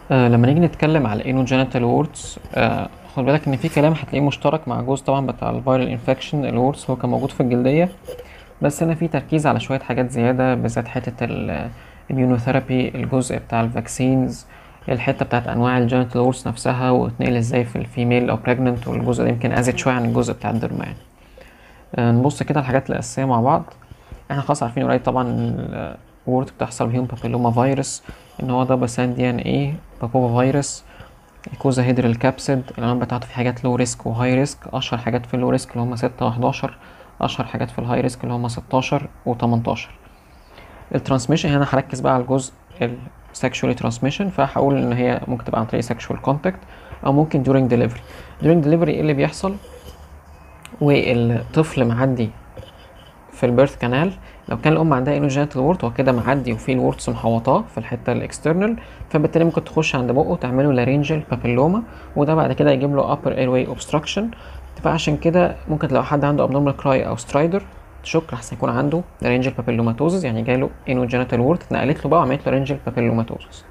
آه لما نيجي نتكلم على انوجينيتال ووردز آه خد بالك ان في كلام هتلاقيه مشترك مع جزء طبعا بتاع الفيرال انفكشن الووردز هو كان موجود في الجلديه بس هنا في تركيز على شويه حاجات زياده بالذات حته الاميونوثيرابي الجزء بتاع الفاكسينز الحته بتاعت انواع الجينيتال ووردز نفسها وتنقل ازاي في الفيميل او بريجننت والجزء ده يمكن ازيد شويه عن الجزء بتاع الدرما يعني آه نبص كده الحاجات الاساسيه مع بعض احنا خلاص عارفين قريب طبعا الوورد بتحصل بيهم بابيلوما فيروس ان هو ده بسان دي ان ايه بابوبا فيروس الكوزا هيدرال كابسيد العنوان بتاعته في حاجات لو ريسك وهاي ريسك اشهر حاجات في اللو ريسك اللي هم ستة وحداشر اشهر حاجات في الهاي ريسك اللي هم ستاشر وتمنتاشر الترانسميشن هنا هركز بقى على الجزء السكشوالي ترانسميشن فهقول ان هي ممكن تبقى عن طريق سكشوال كونتاكت او ممكن during delivery during delivery ايه اللي بيحصل والطفل معدي في البيرث كانال لو كان الام عندها انوجينيتال وورد هو كده معدي وفي الوردز محوطاه في الحته الاكسترنال فبالتالي ممكن تخش عند بقه تعمله لارينجل بابيلوما وده بعد كده يجيب له upper airway obstruction فعشان كده ممكن لو حد عنده abnormal cry او سترايدر تشك احسن يكون عنده لارينجل بابيلوماتوزس يعني جاله انوجينيتال وورد اتنقلت له بقى وعملت له لارينجل بابيلوماتوزس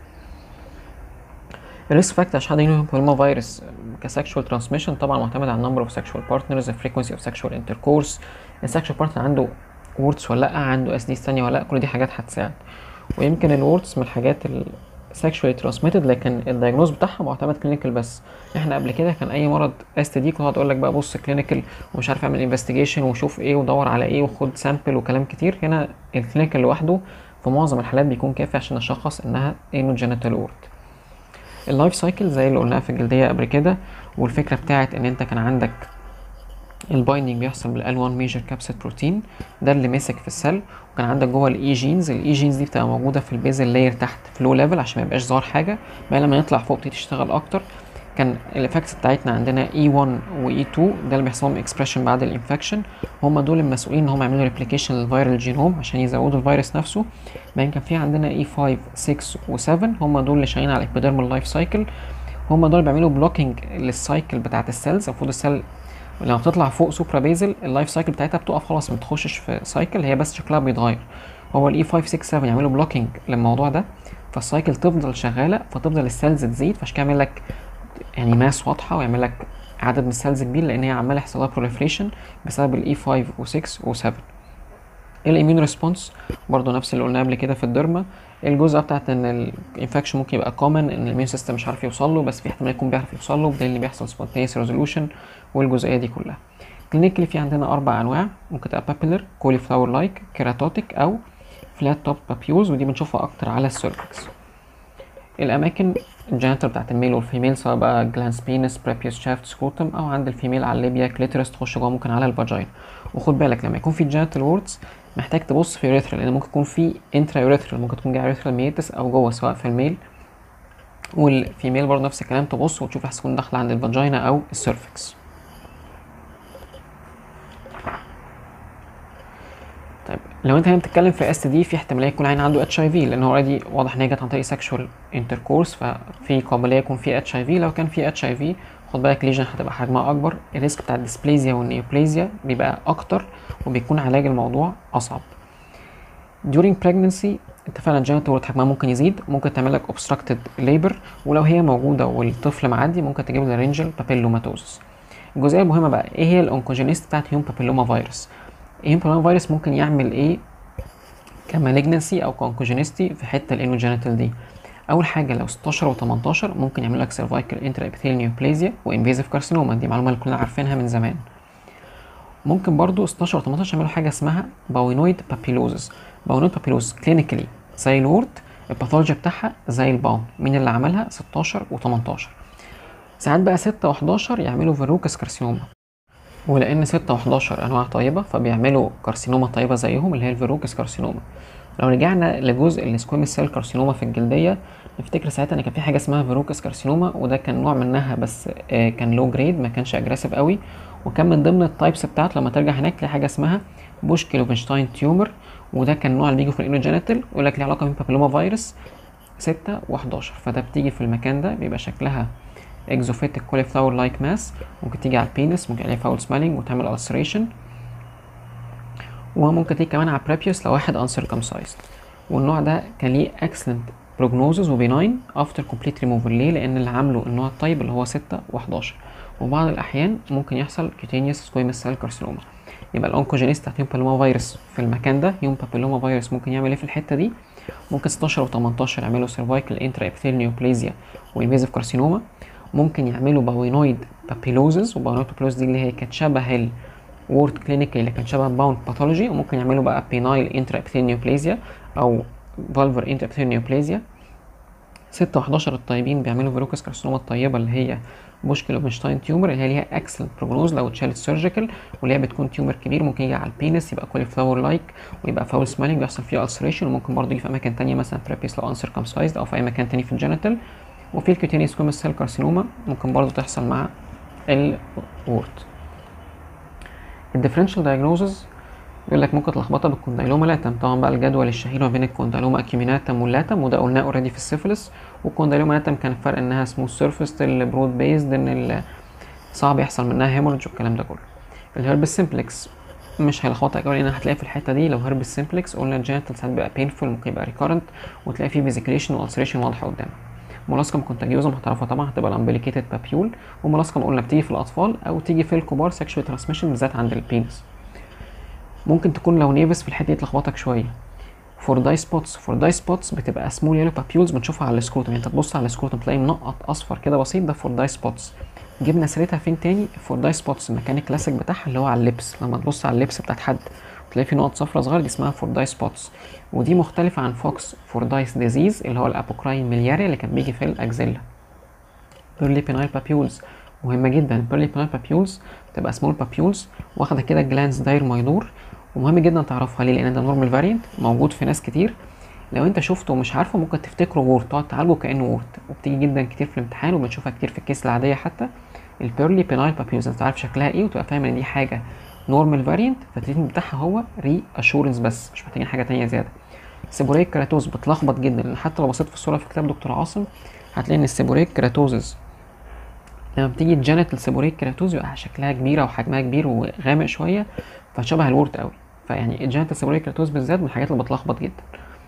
الريسك فاكتور عشان حد يجيله بابيلوما فيروس كسكشوال ترانسميشن طبعا معتمد على النمبر اوف سكشوال بارتنرز الفريكونسي اوف سكشوال انتركورس السكشوال بارتنر عنده ووردز ولا لا عنده اس دي ثانيه ولا لا كل دي حاجات هتساعد ويمكن الووردز من الحاجات sexually transmitted لكن الدايجنوز بتاعها معتمد كلينيكال بس احنا قبل كده كان اي مرض اس تي دي كنت هقعد اقول لك بقى بص كلينيكال ومش عارف اعمل انفستيجيشن وشوف ايه ودور على ايه وخد سامبل وكلام كتير هنا الكلينيكال لوحده في معظم الحالات بيكون كافي عشان نشخص انها انوجينيتال وورد اللايف سايكل زي اللي قلناها في الجلديه قبل كده والفكره بتاعت ان انت كان عندك البايندنج بيحصل بالال 1 ميجر كابسيد بروتين ده اللي ماسك في السيل وكان عندك جوه الاي جينز الاي جينز دي بتبقى موجوده في البيزل لاير تحت في لو ليفل عشان ما يبقاش ظاهر حاجه بقى لما نطلع فوق تبتدي تشتغل اكتر كان الافكتس بتاعتنا عندنا اي 1 واي 2 ده اللي بيحصل لهم اكسبريشن بعد الانفكشن هم دول المسؤولين ان هم يعملوا ريبليكيشن للفيرال جينوم عشان يزودوا الفيروس نفسه بعدين كان في عندنا اي 5 6 و7 هم دول اللي شغالين على الابيديرمال لايف سايكل هم دول بيعملوا بلوكينج للسايكل بتاعت السيلز المفروض السيل لما بتطلع فوق سوبرا بيزل اللايف سايكل بتاعتها بتقف خلاص ما بتخشش في سايكل هي بس شكلها بيتغير هو الاي 5 6 7 يعملوا بلوكينج للموضوع ده فالسايكل تفضل شغاله فتفضل السيلز تزيد فعشان كده يعمل لك يعني ماس واضحه ويعمل لك عدد من السيلز كبير لان هي عماله يحصل لها بروليفريشن بسبب الاي 5 و6 و7 الاميون ريسبونس برضه نفس اللي قلناه قبل كده في الدرما الجزء بتاعت ان الانفكشن ممكن يبقى كومن ان الاميون سيستم مش عارف يوصل له بس في احتمال يكون بيعرف يوصل له بدليل ان بيحصل سبونتينيوس ريزولوشن والجزئيه دي كلها كلينيكلي في عندنا اربع انواع ممكن تبقى بابيلر كولي فلاور لايك كيراتوتيك او فلات توب بابيوز ودي بنشوفها اكتر على السيرفكس الاماكن الجينيتال بتاعت الميل والفيميل سواء بقى جلانس بينس بريبيوس شافت سكروتم او عند الفيميل على الليبيا كليترس تخش جوه ممكن على الفاجينا وخد بالك لما يكون في جينيتال ووردز محتاج تبص في يوريثرال لان ممكن يكون في انترا يوريثرال ممكن تكون جايه يوريثرال ميتس او جوه سواء في الميل والفيميل برضه نفس الكلام تبص وتشوف احسن تكون داخله عند الفاجينا او السيرفكس طيب لو انت هنا بتتكلم في اس دي في احتماليه يكون العين عنده اتش اي في لان هو اوريدي واضح ان هي جت عن طريق سكشوال انتركورس ففي قابليه يكون في اتش اي في لو كان في اتش اي في خد بالك ليجن هتبقى حجمها اكبر الريسك بتاع الديسبليزيا والنيوبليزيا بيبقى اكتر وبيكون علاج الموضوع اصعب during pregnancy انت فعلا جينيتال وورد حجمها ممكن يزيد ممكن تعمل لك obstructed labor ولو هي موجوده والطفل معدي ممكن تجيب له رينجل بابيلوماتوزس الجزئيه المهمه بقى ايه هي الاونكوجينيست بتاعت هيوم بابيلوما فيروس الهيوم بابيلوما فيروس ممكن يعمل ايه كمالجنسي او كونكوجينيستي في حته الانوجينيتال دي اول حاجه لو 16 و18 ممكن يعملوا لك سيرفايكال انترا ابيثيل نيوبليزيا وانفيزيف كارسينوما دي معلومه اللي كلنا عارفينها من زمان ممكن برضو 16 و18 يعملوا حاجه اسمها باوينويد بابيلوزس باوينويد بابيلوز كلينيكالي زي الورد الباثولوجي بتاعها زي الباون مين اللي عملها 16 و18 ساعات بقى 6 و11 يعملوا فيروكس كارسينوما ولان 6 و11 انواع طيبه فبيعملوا كارسينوما طيبه زيهم اللي هي الفيروكس كارسينوما لو رجعنا لجزء السكويمس سيل كارسينوما في الجلديه نفتكر ساعتها ان كان في حاجه اسمها فيروكس كارسينوما وده كان نوع منها بس آه كان لو جريد ما كانش اجريسيف قوي وكان من ضمن التايبس بتاعته لما ترجع هناك تلاقي حاجه اسمها بوشكي لوفنشتاين تيومر وده كان نوع اللي بيجي في الانوجينيتال يقول لك ليه علاقه بالبابيلوما فيروس 6 و11 فده بتيجي في المكان ده بيبقى شكلها اكزوفيتك كولي فلاور لايك ماس ممكن تيجي على البينس ممكن عليه فاول سميلنج وتعمل السريشن وممكن تيجي كمان على بريبيوس لو واحد uncircumcised والنوع ده كان ليه excellent بروجنوزز وبيناين افتر كومبليت ريموفال ليه لان اللي عامله النوع الطيب اللي هو 6 و11 وبعض الاحيان ممكن يحصل كيتينيوس سكويمس سيل كارسينوما يبقى الاونكوجينيس بتاعت هيوم بابيلوما فيروس في المكان ده هيوم بابيلوما فيروس ممكن يعمل ايه في الحته دي ممكن 16 و18 يعملوا سيرفايكال انترا ابيثيل نيوبليزيا وانفيزيف كارسينوما ممكن يعملوا باوينويد بابيلوزز وباوينويد بابيلوز دي اللي هي كانت شبه الورد كلينيكال اللي كانت شبه باوند باثولوجي وممكن يعملوا بقى بينايل انترا ابيثيل نيوبليزيا او فالفر انترا ابيثيل نيوبليزيا 6 و11 الطيبين بيعملوا فيروكس كارسينوما الطيبه اللي هي بوشكل اوبنشتاين تيومر اللي هي ليها اكسل بروجنوز لو اتشالت سيرجيكال واللي هي بتكون تيومر كبير ممكن يجي على البينس يبقى كولي فلاور لايك ويبقى فاول سميلنج بيحصل فيه ulceration وممكن برضه يجي في اماكن تانية مثلا بريبيس لو uncircumcised او في اي مكان تاني في الجينيتال وفي الكيوتينيوس سكويموس سيل كارسينوما ممكن برضه تحصل مع الورت الديفرنشال دايجنوزز يقول لك ممكن تلخبطها بالكوندايلوما لاتم طبعا بقى الجدول الشهير ما بين الكوندايلوما اكيميناتم واللاتم وده قلناه اوريدي في السيفلس والكوندايلوما لاتم كان الفرق انها سموث سيرفيس البرود بيزد ان صعب يحصل منها هيموريدج والكلام ده كله الهربس سيمبلكس مش هيلخبطك قوي لان هتلاقي في الحته دي لو هربس سيمبلكس قلنا الجينيتال ساعات بيبقى بينفول ممكن يبقى ريكارنت وتلاقي فيه فيزيكليشن والسريشن واضحه قدامك مولاسكم كونتاجيوزم هتعرفها طبعا هتبقى الامبليكيتد بابيول ومولاسكم قلنا بتيجي في الاطفال او تيجي في الكبار سكشوال ترانسميشن بالذات عند البينس ممكن تكون لو نيفس في الحته دي تلخبطك شويه فور داي سبوتس فور داي سبوتس بتبقى سمول يلو بابيولز بنشوفها على السكروتم يعني انت تبص على السكروتم تلاقي منقط اصفر كده بسيط ده فور داي سبوتس جبنا سيرتها فين تاني فور داي سبوتس المكان الكلاسيك بتاعها اللي هو على اللبس لما تبص على اللبس بتاعت حد تلاقي في نقط صفرا صغيره دي اسمها فور داي سبوتس ودي مختلفه عن فوكس فور دايس ديزيز اللي هو الابوكراين ملياري اللي كان بيجي في الاكزيلا بيرلي بينايل بابيولز مهمه جدا بيرلي بينايل بابيولز تبقى سمول بابيولز واخده كده جلانز داير ما يدور ومهم جدا تعرفها ليه لان ده نورمال فاريانت موجود في ناس كتير لو انت شفته ومش عارفه ممكن تفتكره وورد تقعد تعالجه كانه وورد وبتيجي جدا كتير في الامتحان وبنشوفها كتير في الكيس العاديه حتى البيرلي بينايل بابيولز انت عارف شكلها ايه وتبقى فاهم ان دي حاجه نورمال فاريانت فالتريتمنت بتاعها هو ري اشورنس بس مش محتاجين حاجه تانية زياده سيبوريك كراتوز بتلخبط جدا لان حتى لو بصيت في الصوره في كتاب دكتور عاصم هتلاقي ان السيبوريك كراتوزز لما بتيجي تجنت السيبوريك كراتوز يبقى شكلها كبيره وحجمها كبير وغامق شويه فشبه الورد قوي فيعني الجينيتال السيبوريك كراتوز بالذات من الحاجات اللي بتلخبط جدا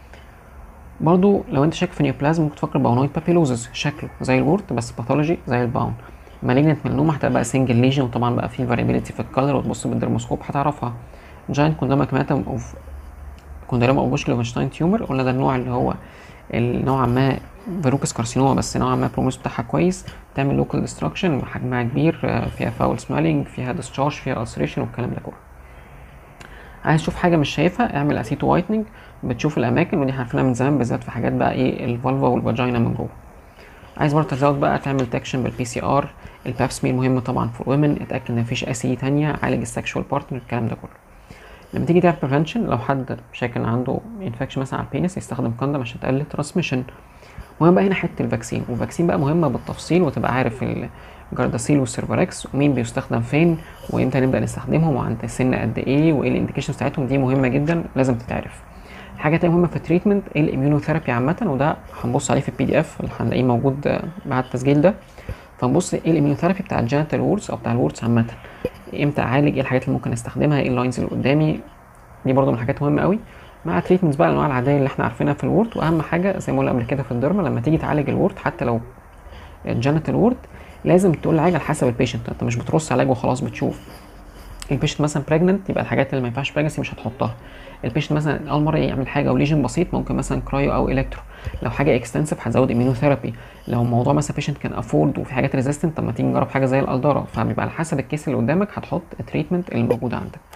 برضو لو انت شاك في نيوبلازم ممكن تفكر باونويد بابيلوزز شكله زي الورد بس باثولوجي زي الباون مالجنت ميلانوما هتبقى بقى سنجل ليجن وطبعا بقى في فاريبيليتي في الكالر وتبص بالدرموسكوب هتعرفها جاينت كوندوما كماتم اوف كونديلوما او بوشكل اوفنشتاين تيومر قلنا ده النوع اللي هو نوعا ما فيروكس كارسينوما بس نوعا ما بروموس بتاعها كويس تعمل لوكال ديستراكشن حجمها كبير فيها فاول سمالينج فيها ديسشارج فيها السريشن والكلام ده كله عايز تشوف حاجه مش شايفها اعمل اسيتو وايتنج بتشوف الاماكن ودي عارفينها من زمان بالذات في حاجات بقى ايه الفالفا والفاجينا من جوه عايز برضه تزود بقى تعمل تكشن بالبي سي ار الباب سمير مهم طبعا فور ويمن اتاكد ان مفيش اسي تانية عالج السكشوال بارتنر الكلام ده كله لما تيجي تعمل بريفنشن لو حد شاك ان عنده انفكشن مثلا على البينس يستخدم كوندوم عشان تقلل الترانسميشن مهم بقى هنا حته الفاكسين والفاكسين بقى مهمه بالتفصيل وتبقى عارف الجارداسيل والسيرفركس ومين بيستخدم فين وامتى نبدا نستخدمهم وعند سن قد ايه وايه الانديكيشنز بتاعتهم دي مهمه جدا لازم تتعرف حاجه تانية مهمه في التريتمنت الاميونوثيرابي عامه وده هنبص عليه في البي دي اف اللي هنلاقيه موجود بعد التسجيل ده فنبص ايه الاميونوثيرابي بتاع الجينيتال وورز او بتاع الورز عامه امتى اعالج ايه الحاجات اللي ممكن استخدمها ايه اللاينز اللي قدامي دي برضو من الحاجات مهمه قوي مع تريتمنتس بقى الانواع العاديه اللي احنا عارفينها في الورد واهم حاجه زي ما قلنا قبل كده في الديرما لما تيجي تعالج الورد حتى لو الجينيتال وورد لازم تقول العلاج على حسب البيشنت انت مش بترص علاج وخلاص بتشوف البيشنت مثلا بريجننت يبقى الحاجات اللي ما ينفعش بريجنسي مش هتحطها البيشنت مثلا اول مره يعمل حاجه او ليجن بسيط ممكن مثلا كرايو او الكترو لو حاجه اكستنسيف هتزود اميونوثيرابي لو الموضوع مثلا بيشنت كان افورد وفي حاجات ريزيستنت طب ما تيجي نجرب حاجه زي الالدارا فبيبقى على حسب الكيس اللي قدامك هتحط التريتمنت اللي موجود عندك